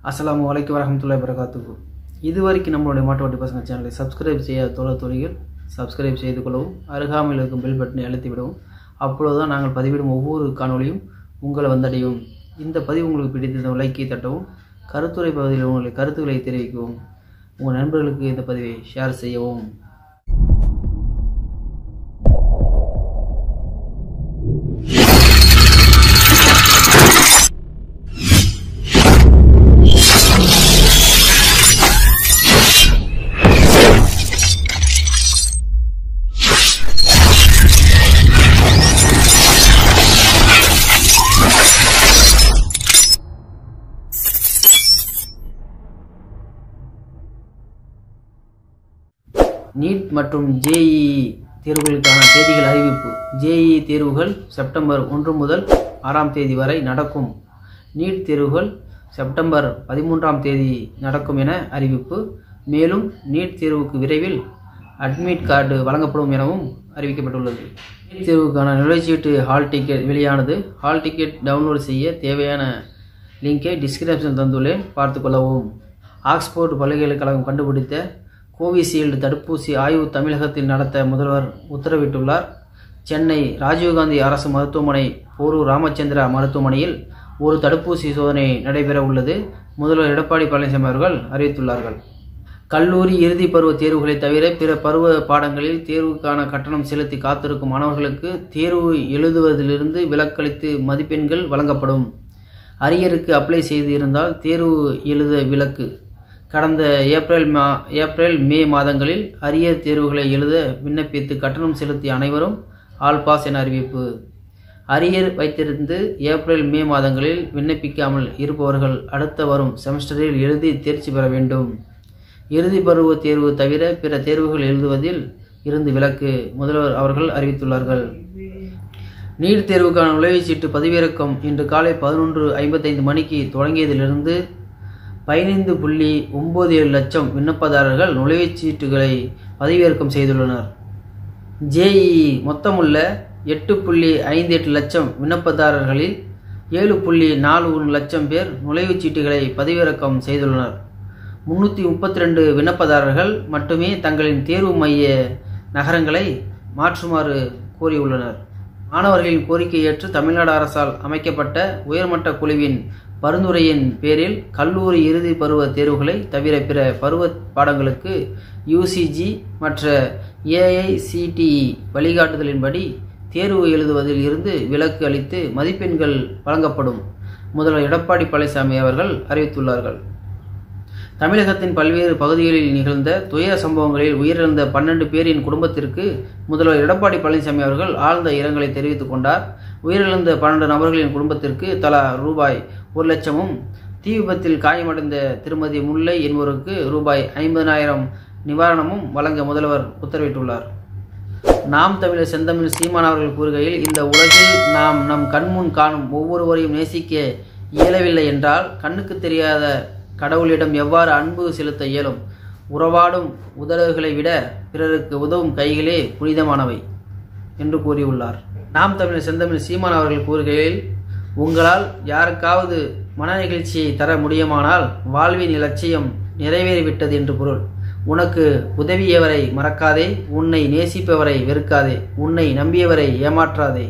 அஸ்ஸலாமு அலைக்கும் வரஹமத்துல்லாஹி வரகாத்துக்கு இதுவரைக்கும் நம்மளுடைய மாட்டுவட்டி பசங்க சேனலை சப்ஸ்கிரைப் செய்ய தோழ தொழில்கள் சப்ஸ்கிரைப் செய்து கொள்ளவும் அருகாமையில் இருக்கும் பெல் பட்டனை அழுத்தி விடவும் அப்பொழுதுதான் நாங்கள் பதிவிடும் ஒவ்வொரு காணொளியும் உங்களை வந்தடையும் இந்த பதிவு உங்களுக்கு பிடித்திருந்த லைக்கை தட்டவும் கருத்துரை பகுதியில் உங்களுடைய கருத்துக்களை தெரிவிக்கவும் உங்கள் நண்பர்களுக்கு இந்த பதிவை ஷேர் செய்யவும் நீட் மற்றும் ஜேஇஇ தேர்வுகளுக்கான தேதிகள் அறிவிப்பு ஜேஇஇ தேர்வுகள் செப்டம்பர் ஒன்று முதல் ஆறாம் தேதி வரை நடக்கும் நீட் தேர்வுகள் செப்டம்பர் பதிமூன்றாம் தேதி நடக்கும் என அறிவிப்பு மேலும் நீட் தேர்வுக்கு விரைவில் அட்மிட் கார்டு வழங்கப்படும் எனவும் அறிவிக்கப்பட்டுள்ளது நீட் தேர்வுக்கான நுழைச்சீட்டு ஹால் டிக்கெட் வெளியானது ஹால் டிக்கெட் டவுன்லோட் செய்ய தேவையான லிங்கை டிஸ்கிரிப்ஷன் தந்துள்ளேன் பார்த்துக்கொள்ளவும் ஆக்ஸ்போர்ட் பல்கலைக்கழகம் கண்டுபிடித்த கோவிஷீல்டு தடுப்பூசி ஆய்வு தமிழகத்தில் நடத்த முதல்வர் உத்தரவிட்டுள்ளார் சென்னை ராஜீவ்காந்தி அரசு மருத்துவமனை போரூர் ராமச்சந்திரா மருத்துவமனையில் ஒரு தடுப்பூசி சோதனை நடைபெற உள்ளது முதல்வர் எடப்பாடி பழனிசாமி அவர்கள் அறிவித்துள்ளார்கள் கல்லூரி இறுதிப் பருவ தேர்வுகளை தவிர பிற பருவ பாடங்களில் தேர்வுக்கான கட்டணம் செலுத்தி காத்திருக்கும் மாணவர்களுக்கு தேர்வு எழுதுவதிலிருந்து விலக்களித்து மதிப்பெண்கள் வழங்கப்படும் அரியருக்கு அப்ளை செய்து இருந்தால் தேர்வு எழுத விலக்கு கடந்த ஏப்ரல் மா ஏப்ரல் மே மாதங்களில் அரியர் தேர்வுகளை எழுத விண்ணப்பித்து கட்டணம் செலுத்திய அனைவரும் ஆல் பாஸ் என அறிவிப்பு அரியர் வைத்திருந்து ஏப்ரல் மே மாதங்களில் விண்ணப்பிக்காமல் இருப்பவர்கள் அடுத்த வரும் செமஸ்டரில் எழுதி தேர்ச்சி பெற வேண்டும் இறுதி பருவ தேர்வு தவிர பிற தேர்வுகள் எழுதுவதில் இருந்து விலக்கு முதல்வர் அவர்கள் அறிவித்துள்ளார்கள் நீட் தேர்வுக்கான நுழைவுச்சீட்டு பதிவிறக்கம் இன்று காலை பதினொன்று ஐம்பத்தைந்து மணிக்கு தொடங்கியதிலிருந்து பதினைந்து புள்ளி ஒம்பது ஏழு லட்சம் விண்ணப்பதாரர்கள் நுழைவுச்சீட்டுகளை பதிவிறக்கம் செய்துள்ளனர் ஜேஇஇ மொத்தமுள்ள எட்டு புள்ளி ஐந்து எட்டு லட்சம் விண்ணப்பதாரர்களில் ஏழு புள்ளி நாலு ஒன்று லட்சம் பேர் நுழைவுச்சீட்டுகளை பதிவிறக்கம் செய்துள்ளனர் முன்னூற்றி முப்பத்தி ரெண்டு விண்ணப்பதாரர்கள் மட்டுமே தங்களின் தேர்வு மைய நகரங்களை மாற்றுமாறு கோரியுள்ளனர் மாணவர்களின் கோரிக்கை ஏற்று தமிழ்நாடு அரசால் அமைக்கப்பட்ட உயர்மட்ட குழுவின் பரிந்துரையின் பேரில் கல்லூரி இறுதி பருவ தேர்வுகளை தவிர பிற பருவ பாடங்களுக்கு யூசிஜி மற்ற ஏஐசிடிஇ வழிகாட்டுதலின்படி தேர்வு எழுதுவதில் இருந்து விலக்கு அளித்து மதிப்பெண்கள் வழங்கப்படும் முதல்வர் எடப்பாடி பழனிசாமி அவர்கள் அறிவித்துள்ளார்கள் தமிழகத்தின் பல்வேறு பகுதிகளில் நிகழ்ந்த துயர சம்பவங்களில் உயிரிழந்த பன்னெண்டு பேரின் குடும்பத்திற்கு முதல்வர் எடப்பாடி பழனிசாமி அவர்கள் ஆழ்ந்த இரங்கலை தெரிவித்துக் கொண்டார் உயிரிழந்த பன்னெண்டு நபர்களின் குடும்பத்திற்கு தலா ரூபாய் ஒரு லட்சமும் தீ விபத்தில் காயமடைந்த திருமதி முல்லை என்பவருக்கு ரூபாய் ஐம்பதனாயிரம் நிவாரணமும் வழங்க முதல்வர் உத்தரவிட்டுள்ளார் நாம் தமிழர் செந்தமிழ் சீமான் அவர்கள் கூறுகையில் இந்த உலகில் நாம் நம் கண்முன் காணும் ஒவ்வொருவரையும் நேசிக்க இயலவில்லை என்றால் கண்ணுக்கு தெரியாத கடவுளிடம் எவ்வாறு அன்பு செலுத்த இயலும் உறவாடும் உதடுகளை விட பிறருக்கு உதவும் கைகளே புனிதமானவை என்று கூறியுள்ளார் நாம் தமிழர் செந்தமிழ் சீமான் அவர்கள் கூறுகையில் உங்களால் யாருக்காவது மன நிகழ்ச்சியை தர முடியுமானால் வாழ்வின் இலட்சியம் நிறைவேறிவிட்டது என்று பொருள் உனக்கு உதவியவரை மறக்காதே உன்னை நேசிப்பவரை வெறுக்காதே உன்னை நம்பியவரை ஏமாற்றாதே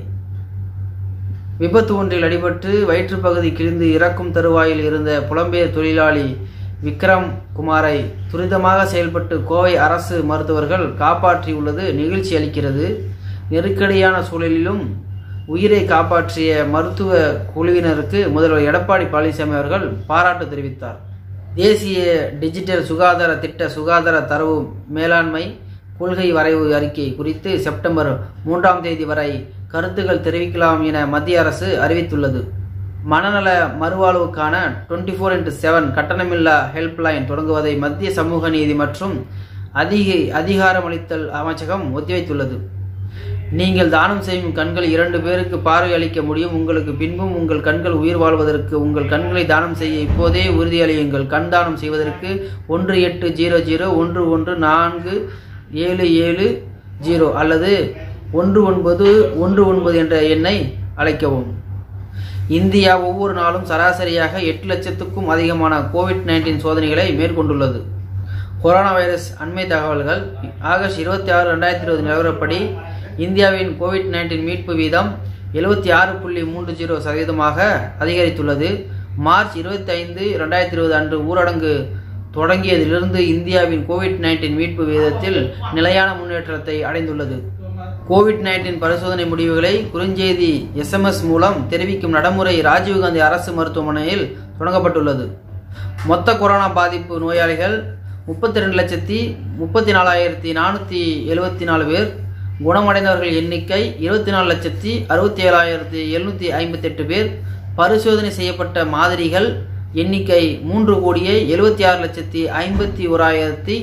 விபத்து ஒன்றில் அடிபட்டு வயிற்றுப்பகுதி கிழிந்து இறக்கும் தருவாயில் இருந்த புலம்பெயர் தொழிலாளி விக்ரம் குமாரை துரிதமாக செயல்பட்டு கோவை அரசு மருத்துவர்கள் காப்பாற்றியுள்ளது நிகழ்ச்சி அளிக்கிறது நெருக்கடியான சூழலிலும் உயிரை காப்பாற்றிய மருத்துவ குழுவினருக்கு முதல்வர் எடப்பாடி பழனிசாமி அவர்கள் பாராட்டு தெரிவித்தார் தேசிய டிஜிட்டல் சுகாதார திட்ட சுகாதார தரவு மேலாண்மை கொள்கை வரைவு அறிக்கை குறித்து செப்டம்பர் மூன்றாம் தேதி வரை கருத்துக்கள் தெரிவிக்கலாம் என மத்திய அரசு அறிவித்துள்ளது மனநல மறுவாழ்வுக்கான டுவெண்ட்டி ஃபோர் இன்ட்டு செவன் கட்டணமில்லா ஹெல்ப்லைன் தொடங்குவதை மத்திய சமூக நீதி மற்றும் அதிக அதிகாரமளித்தல் அமைச்சகம் ஒத்திவைத்துள்ளது நீங்கள் தானம் செய்யும் கண்கள் இரண்டு பேருக்கு பார்வை அளிக்க முடியும் உங்களுக்கு பின்பும் உங்கள் கண்கள் உயிர் வாழ்வதற்கு உங்கள் கண்களை தானம் செய்ய இப்போதே உறுதியளியுங்கள் கண் தானம் செய்வதற்கு ஒன்று எட்டு ஜீரோ ஜீரோ ஒன்று ஒன்று நான்கு ஏழு ஏழு ஜீரோ அல்லது ஒன்று ஒன்பது ஒன்று ஒன்பது என்ற எண்ணை அழைக்கவும் இந்தியா ஒவ்வொரு நாளும் சராசரியாக எட்டு லட்சத்துக்கும் அதிகமான கோவிட் நைன்டீன் சோதனைகளை மேற்கொண்டுள்ளது கொரோனா வைரஸ் அண்மை தகவல்கள் ஆகஸ்ட் இருபத்தி ஆறு ரெண்டாயிரத்தி இருபது நிலவரப்படி இந்தியாவின் கோவிட் நைன்டீன் மீட்பு வீதம் எழுபத்தி ஆறு புள்ளி மூன்று ஜீரோ சதவீதமாக அதிகரித்துள்ளது மார்ச் இருபத்தி ஐந்து ரெண்டாயிரத்தி இருபது அன்று ஊரடங்கு தொடங்கியதிலிருந்து இந்தியாவின் கோவிட் நைன்டீன் மீட்பு வீதத்தில் நிலையான முன்னேற்றத்தை அடைந்துள்ளது கோவிட் நைன்டீன் பரிசோதனை முடிவுகளை குறுஞ்செய்தி எஸ்எம்எஸ் மூலம் தெரிவிக்கும் நடைமுறை ராஜீவ்காந்தி அரசு மருத்துவமனையில் தொடங்கப்பட்டுள்ளது மொத்த கொரோனா பாதிப்பு நோயாளிகள் முப்பத்தி ரெண்டு லட்சத்தி முப்பத்தி நாலாயிரத்தி நானூற்றி எழுபத்தி நாலு பேர் குணமடைந்தவர்கள் எண்ணிக்கை இருபத்தி நாலு லட்சத்தி அறுபத்தி ஏழாயிரத்தி எழுநூற்றி ஐம்பத்தெட்டு பேர் பரிசோதனை செய்யப்பட்ட மாதிரிகள் எண்ணிக்கை மூன்று கோடியே எழுபத்தி ஆறு லட்சத்தி ஐம்பத்தி ஓராயிரத்தி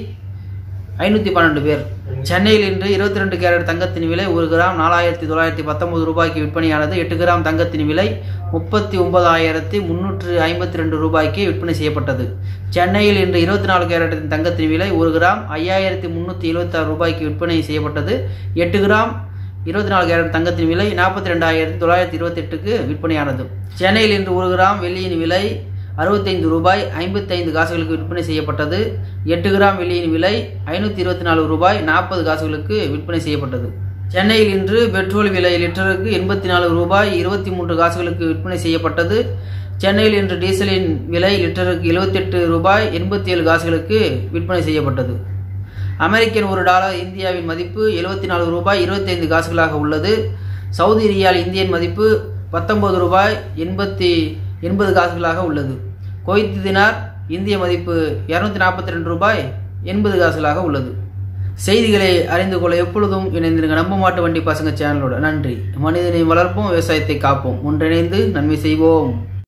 ஐநூற்றி பன்னெண்டு பேர் சென்னையில் இன்று இருபத்தி ரெண்டு கேரட் தங்கத்தின் விலை ஒரு கிராம் நாலாயிரத்தி தொள்ளாயிரத்தி பத்தொன்பது ரூபாய்க்கு விற்பனையானது எட்டு கிராம் தங்கத்தின் விலை முப்பத்தி ஒன்பதாயிரத்தி முன்னூற்று ஐம்பத்தி ரெண்டு ரூபாய்க்கு விற்பனை செய்யப்பட்டது சென்னையில் இன்று இருபத்தி நாலு கேரட்டின் தங்கத்தின் விலை ஒரு கிராம் ஐயாயிரத்தி முன்னூற்றி எழுபத்தாறு ரூபாய்க்கு விற்பனை செய்யப்பட்டது எட்டு கிராம் இருபத்தி நாலு கேரட் தங்கத்தின் விலை நாற்பத்தி ரெண்டாயிரத்தி தொள்ளாயிரத்தி இருபத்தெட்டுக்கு விற்பனையானது சென்னையில் இன்று ஒரு கிராம் வெள்ளியின் விலை அறுபத்தைந்து ரூபாய் ஐம்பத்தைந்து காசுகளுக்கு விற்பனை செய்யப்பட்டது எட்டு கிராம் வெள்ளியின் விலை ஐநூற்றி இருபத்தி நாலு ரூபாய் நாற்பது காசுகளுக்கு விற்பனை செய்யப்பட்டது சென்னையில் இன்று பெட்ரோல் விலை லிட்டருக்கு எண்பத்தி நாலு ரூபாய் இருபத்தி மூன்று காசுகளுக்கு விற்பனை செய்யப்பட்டது சென்னையில் இன்று டீசலின் விலை லிட்டருக்கு எழுபத்தெட்டு ரூபாய் எண்பத்தி ஏழு காசுகளுக்கு விற்பனை செய்யப்பட்டது அமெரிக்கன் ஒரு டாலர் இந்தியாவின் மதிப்பு எழுபத்தி நாலு ரூபாய் இருபத்தைந்து காசுகளாக உள்ளது சவுதி ரியால் இந்தியன் மதிப்பு பத்தொன்பது ரூபாய் எண்பத்தி எண்பது காசுகளாக உள்ளது குவைத் தினார் இந்திய மதிப்பு இரநூத்தி நாற்பத்தி ரெண்டு ரூபாய் எண்பது காசுகளாக உள்ளது செய்திகளை அறிந்து கொள்ள எப்பொழுதும் இணைந்திருங்க நம்ப மாட்டு வண்டி பசங்க சேனலோட நன்றி மனிதனை வளர்ப்போம் விவசாயத்தை காப்போம் ஒன்றிணைந்து நன்மை செய்வோம்